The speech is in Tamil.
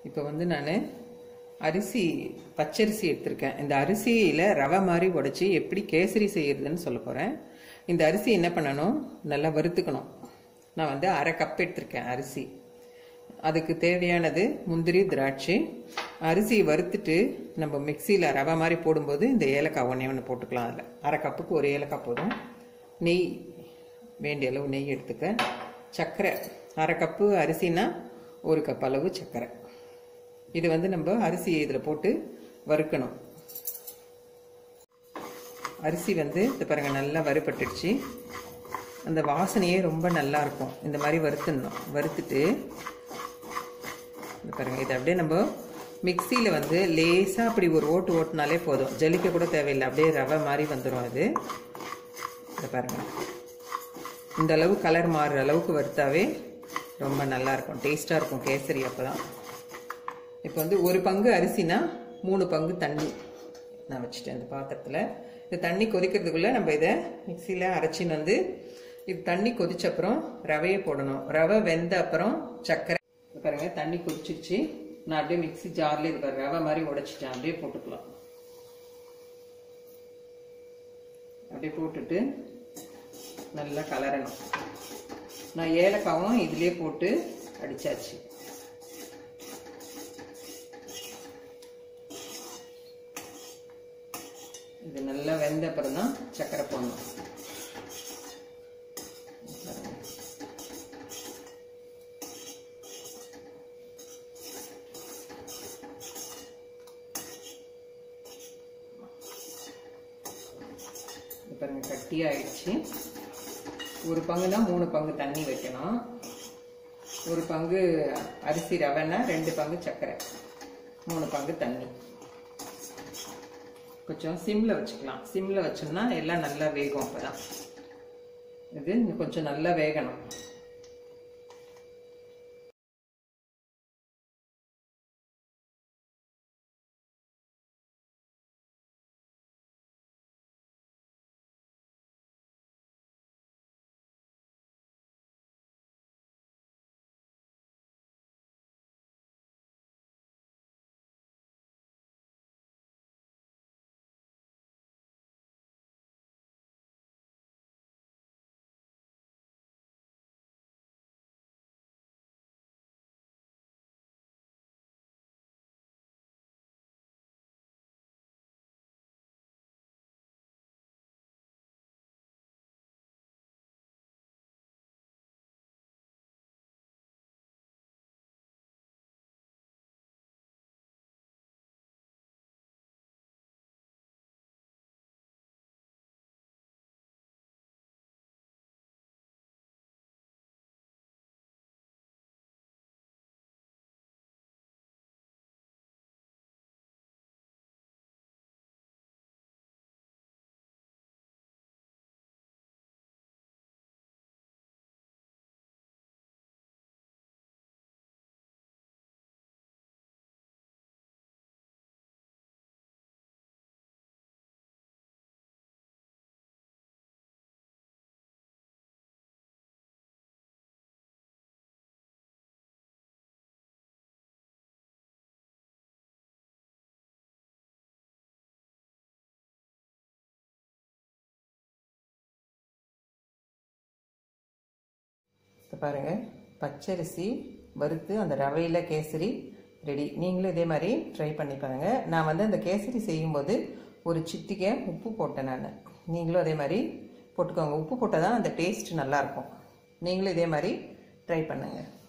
இப்போ வந்து நான் அரிசி பச்சரிசி எடுத்திருக்கேன் இந்த அரிசியில் ரவை மாதிரி உடைச்சி எப்படி கேசரி செய்யறதுன்னு சொல்ல போகிறேன் இந்த அரிசி என்ன பண்ணணும் நல்லா வறுத்துக்கணும் நான் வந்து அரை கப் எடுத்திருக்கேன் அரிசி அதுக்கு தேவையானது முந்திரி திராட்சை அரிசியை வறுத்துட்டு நம்ம மிக்சியில் ரவை மாதிரி போடும்போது இந்த ஏலக்காய் ஒன்றே ஒன்று போட்டுக்கலாம் அதில் அரை கப்புக்கு ஒரு ஏலக்காய் போதும் நெய் வேண்டிய அளவு நெய் எடுத்துக்க சர்க்கரை அரை கப்பு அரிசினா ஒரு கப் அளவு சர்க்கரை இது வந்து நம்ம அரிசி இதில் போட்டு வறுக்கணும் அரிசி வந்து இது பாருங்க நல்லா வறுபட்டுடுச்சு அந்த வாசனையே ரொம்ப நல்லா இருக்கும் இந்த மாதிரி வறுத்துடணும் வறுத்துட்டு இது பாருங்க இதை அப்படியே நம்ம மிக்சியில் வந்து லேசாக அப்படி ஒரு ஓட்டு ஓட்டுனாலே போதும் ஜலிக்க கூட தேவையில்லை அப்படியே ரவை மாதிரி வந்துடும் அது இதை பாருங்க இந்த அளவு கலர் மாறுற அளவுக்கு வறுத்தாவே ரொம்ப நல்லா இருக்கும் டேஸ்ட்டாக இருக்கும் கேசரி அப்போ தான் இப்போ வந்து ஒரு பங்கு அரிசினா மூணு பங்கு தண்ணி நான் வச்சுட்டேன் இந்த பாத்திரத்தில் இந்த தண்ணி கொதிக்கிறதுக்குள்ளே நம்ம இதை மிக்சியில் அரைச்சின்னு வந்து இது தண்ணி கொதிச்ச அப்புறம் ரவையை போடணும் ரவை வெந்த அப்புறம் சர்க்கரை இது பாருங்க தண்ணி கொதிச்சிருச்சு நான் அப்படியே மிக்சி ஜார்ல இது பாரு ரவை மாதிரி உடைச்சிட்டேன் அப்படியே போட்டுக்கலாம் அப்படியே போட்டுட்டு நல்லா கலரணும் நான் ஏலக்காவும் இதுலேயே போட்டு அடிச்சாச்சு இது நல்லா வெந்த அப்புறம் தான் சர்க்கரை போடணும் இது பாருங்க கட்டி ஆயிடுச்சு ஒரு பங்குனா மூணு பங்கு தண்ணி வைக்கணும் ஒரு பங்கு அரிசி ரவைன்னா ரெண்டு பங்கு சர்க்கரை மூணு பங்கு தண்ணி கொஞ்சம் சிம்ல வச்சுக்கலாம் சிம்ல வச்சோம்னா எல்லாம் நல்லா வேகும் அப்பதான் இது இன்னும் கொஞ்சம் நல்லா வேகணும் இப்போ பாருங்கள் பச்சரிசி வறுத்து அந்த ரவையில் கேசரி ரெடி நீங்களும் இதே மாதிரி ட்ரை பண்ணி பாருங்கள் நான் வந்து அந்த கேசரி செய்யும்போது ஒரு சிட்டிகை உப்பு போட்டேன் நான் நீங்களும் அதே மாதிரி போட்டுக்கோங்க உப்பு போட்டால் தான் அந்த டேஸ்ட் நல்லாயிருக்கும் நீங்களும் இதே மாதிரி ட்ரை பண்ணுங்கள்